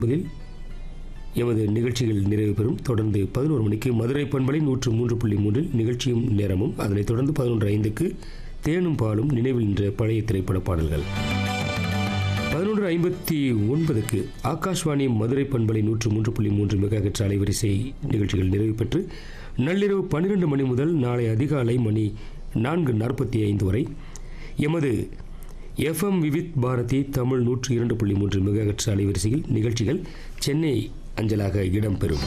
முதலில் எமது நிகழ்ச்சிகள் நிறைவு பெறும் தொடர்ந்து பதினோரு மணிக்கு மதுரை பண்பலை நூற்று மூன்று புள்ளி மூன்றில் நிகழ்ச்சியும் நேரமும் அதனைத் தொடர்ந்து பதினொன்று ஐந்துக்கு தேனும் பாலும் நினைவில் நின்ற பழைய திரைப்பட பாடல்கள் பதினொன்று ஐம்பத்தி ஒன்பதுக்கு ஆகாஷ்வாணி மதுரை பண்பலை நூற்று மூன்று புள்ளி மூன்று மெகாஹெட்ஸ் அலைவரிசை நிகழ்ச்சிகள் நிறைவு பெற்று நள்ளிரவு பன்னிரண்டு மணி முதல் நாளை அதிகாலை மணி நான்கு நாற்பத்தி ஐந்து வரை எமது எஃப்எம் விவித் பாரதி தமிழ் நூற்று இரண்டு புள்ளி மூன்று மெகாஹெட்ஸ் அலைவரிசையில் நிகழ்ச்சிகள் சென்னை அஞ்சலாக இடம்பெறும்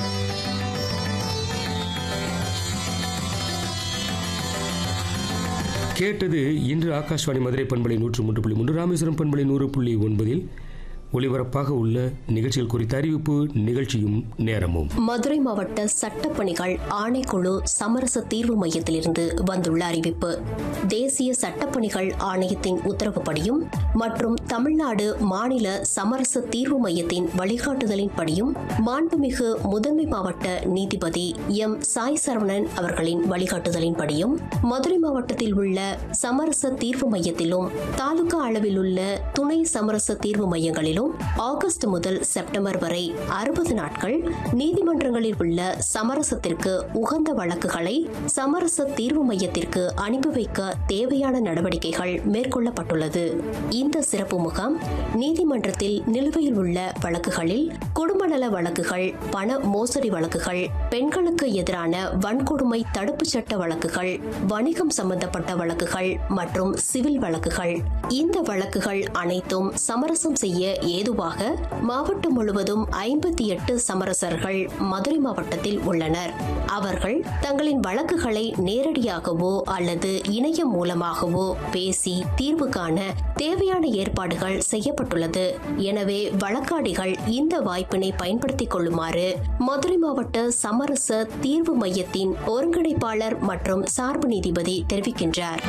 கேட்டது இன்று ஆகாஷ்வாணி மதுரை பண்பலை நூற்று மூன்று புள்ளி மூன்று ராமேஸ்வரம் பண்பலை நூறு புள்ளி ஒன்பதில் ஒளிபரப்பாக உள்ள நிகழ்ச்சிகள் குறித்த அறிவிப்பு நிகழ்ச்சியும் நேரமும் மதுரை மாவட்ட சட்டப்பணிகள் ஆணைக்குழு சமரச தீர்வு மையத்திலிருந்து வந்துள்ள அறிவிப்பு தேசிய சட்டப்பணிகள் ஆணையத்தின் உத்தரவுப்படியும் மற்றும் தமிழ்நாடு மாநில சமரச தீர்வு மையத்தின் வழிகாட்டுதலின்படியும் மாண்புமிகு முதன்மை மாவட்ட நீதிபதி எம் சாய் சரவணன் அவர்களின் வழிகாட்டுதலின்படியும் மதுரை மாவட்டத்தில் உள்ள சமரச தீர்வு மையத்திலும் தாலுகா அளவில் உள்ள துணை சமரச தீர்வு மையங்களிலும் ஆகஸ்ட் முதல் செப்டம்பர் வரை அறுபது நாட்கள் நீதிமன்றங்களில் உள்ள சமரசத்திற்கு உகந்த வழக்குகளை சமரச தீர்வு மையத்திற்கு அனுப்பி வைக்க தேவையான நடவடிக்கைகள் மேற்கொள்ளப்பட்டுள்ளது இந்த சிறப்பு முகாம் நீதிமன்றத்தில் நிலுவையில் உள்ள வழக்குகளில் குடும்ப நல வழக்குகள் பண மோசடி வழக்குகள் பெண்களுக்கு எதிரான வன்கொடுமை தடுப்புச் சட்ட வழக்குகள் வணிகம் சம்பந்தப்பட்ட வழக்குகள் மற்றும் சிவில் வழக்குகள் இந்த வழக்குகள் அனைத்தும் சமரசம் செய்ய ஏதுவாக மாவட்டம் முழுவதும் ஐம்பத்தி எட்டு சமரசர்கள் மதுரை மாவட்டத்தில் உள்ளனர் அவர்கள் தங்களின் வழக்குகளை நேரடியாகவோ அல்லது இணையம் மூலமாகவோ பேசி தீர்வு காண தேவையான ஏற்பாடுகள் செய்யப்பட்டுள்ளது எனவே வழக்காடிகள் இந்த வாய்ப்பினை பயன்படுத்திக் கொள்ளுமாறு மதுரை மாவட்ட சமரச தீர்வு மையத்தின் ஒருங்கிணைப்பாளர் மற்றும் சார்பு நீதிபதி தெரிவிக்கின்றார்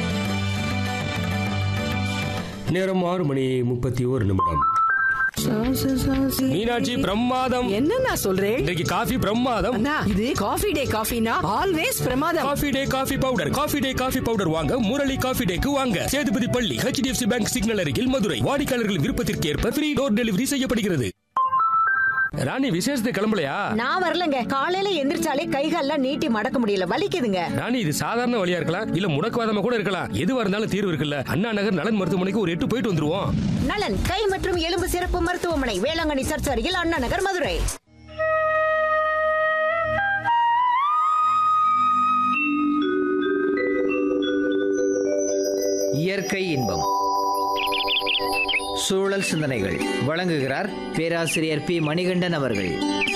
நேரம் ஆறு மணி முப்பத்தி ஓரு நிமிடம் மீனாட்சி பிரமாதம் என்ன நான் சொல்றேன் இன்றைக்கு காஃபி பிரமாதம் அண்ணா இது காஃபி டே காஃபினா ஆல்வேஸ் பிரமாதம் coffee day coffee powder coffee day coffee powder வாங்க முரளி காஃபி டேக்கு வாங்க சேதுபதி பள்ளி ஹெச்டிஎஃப்சி பேங்க் சிக்னல் அருகில் மதுரை வாடிக்கையாளர்கள் விருப்பத்திற்கு ஏற்ப ஃப்ரீ டோர் டெலிவரி செய்யப்படுகிறது ராணி விசேஷத்துக்கு கிளம்பலையா நான் வரலங்க காலையில எந்திரிச்சாலே கைகால்லாம் நீட்டி மடக்க முடியல வலிக்குதுங்க ராணி இது சாதாரண வழியா இருக்கலாம் இல்ல முடக்குவாதமா கூட இருக்கலாம் எதுவா இருந்தாலும் தீர்வு இருக்குல்ல அண்ணா நகர் நலன் மருத்துவமனைக்கு ஒரு எட்டு போயிட்டு வந்துருவோம் நலன் கை மற்றும் எலும்பு சிறப்பு மருத்துவமனை வேளாங்கண்ணி சர்ச் அருகில் அண்ணா நகர் மதுரை இயற்கை இன்பம் சூழல் சிந்தனைகள் வழங்குகிறார் பேராசிரியர் பி மணிகண்டன் அவர்கள்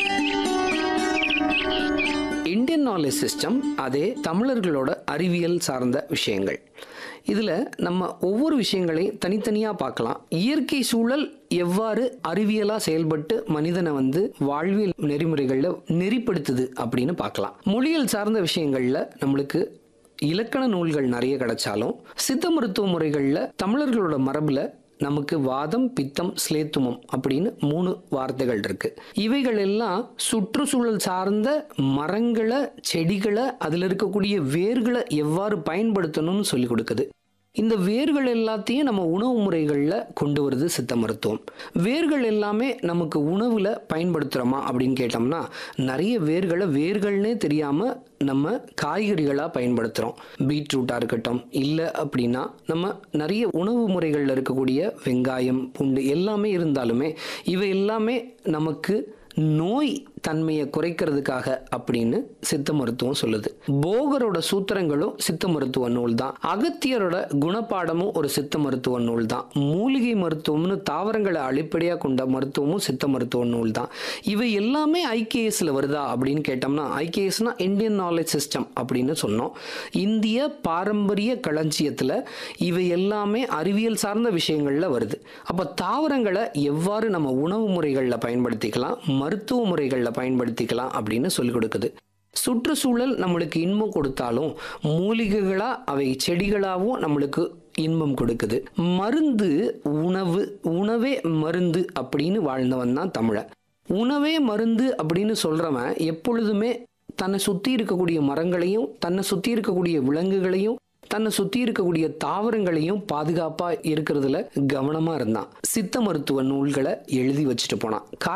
இந்தியன் நாலேஜ் சிஸ்டம் அதே தமிழர்களோட அறிவியல் சார்ந்த விஷயங்கள் இதில் நம்ம ஒவ்வொரு விஷயங்களையும் தனித்தனியாக பார்க்கலாம் இயற்கை சூழல் எவ்வாறு அறிவியலாக செயல்பட்டு மனிதனை வந்து வாழ்வியல் நெறிமுறைகளில் நெறிப்படுத்துது அப்படின்னு பார்க்கலாம் மொழியியல் சார்ந்த விஷயங்களில் நம்மளுக்கு இலக்கண நூல்கள் நிறைய கிடைச்சாலும் சித்த மருத்துவ முறைகளில் தமிழர்களோட மரபில் நமக்கு வாதம் பித்தம் ஸ்லேத்துமம் அப்படின்னு மூணு வார்த்தைகள் இருக்கு இவைகள் எல்லாம் சுற்றுச்சூழல் சார்ந்த மரங்களை செடிகளை அதில் இருக்கக்கூடிய வேர்களை எவ்வாறு பயன்படுத்தணும்னு சொல்லி கொடுக்குது இந்த வேர்கள் எல்லாத்தையும் நம்ம உணவு முறைகளில் கொண்டு வருது சித்த மருத்துவம் வேர்கள் எல்லாமே நமக்கு உணவில் பயன்படுத்துகிறோமா அப்படின்னு கேட்டோம்னா நிறைய வேர்களை வேர்கள்னே தெரியாமல் நம்ம காய்கறிகளாக பயன்படுத்துகிறோம் பீட்ரூட்டாக இருக்கட்டும் இல்லை அப்படின்னா நம்ம நிறைய உணவு முறைகளில் இருக்கக்கூடிய வெங்காயம் பூண்டு எல்லாமே இருந்தாலுமே இவை எல்லாமே நமக்கு நோய் தன்மையை குறைக்கிறதுக்காக அப்படின்னு சித்த மருத்துவம் சொல்லுது போகரோட சூத்திரங்களும் சித்த மருத்துவ நூல் தான் அகத்தியரோட குணப்பாடமும் ஒரு சித்த மருத்துவ நூல் தான் மூலிகை மருத்துவம்னு தாவரங்களை அடிப்படையாக கொண்ட மருத்துவமும் சித்த மருத்துவ நூல் தான் இவை எல்லாமே ஐகேஎஸ்ல வருதா அப்படின்னு கேட்டோம்னா ஐகேஎஸ்னா இந்தியன் நாலேஜ் சிஸ்டம் அப்படின்னு சொன்னோம் இந்திய பாரம்பரிய களஞ்சியத்தில் இவை எல்லாமே அறிவியல் சார்ந்த விஷயங்கள்ல வருது அப்போ தாவரங்களை எவ்வாறு நம்ம உணவு முறைகளில் பயன்படுத்திக்கலாம் மருத்துவ முறைகளில் பயன்படுத்திக்கலாம் அப்படின்னு சொல்லிக் கொடுக்குது சுற்றுச்சூழல் நம்மளுக்கு இன்பம் கொடுத்தாலும் மூலிகைகளா அவை செடிகளாகவும் நம்மளுக்கு இன்பம் கொடுக்குது மருந்து உணவு உணவே மருந்து அப்படின்னு வாழ்ந்தவன் தான் தமிழன் உணவே மருந்து அப்படின்னு சொல்றவன் எப்பொழுதுமே தன்னை சுத்தி இருக்கக்கூடிய மரங்களையும் தன்னை சுத்தி இருக்கக்கூடிய விலங்குகளையும் தன்னை சுத்தி இருக்கக்கூடிய தாவரங்களையும் பாதுகாப்பா இருக்கிறதுல கவனமா இருந்தான் சித்த மருத்துவ நூல்களை எழுதி வச்சுட்டு போனான்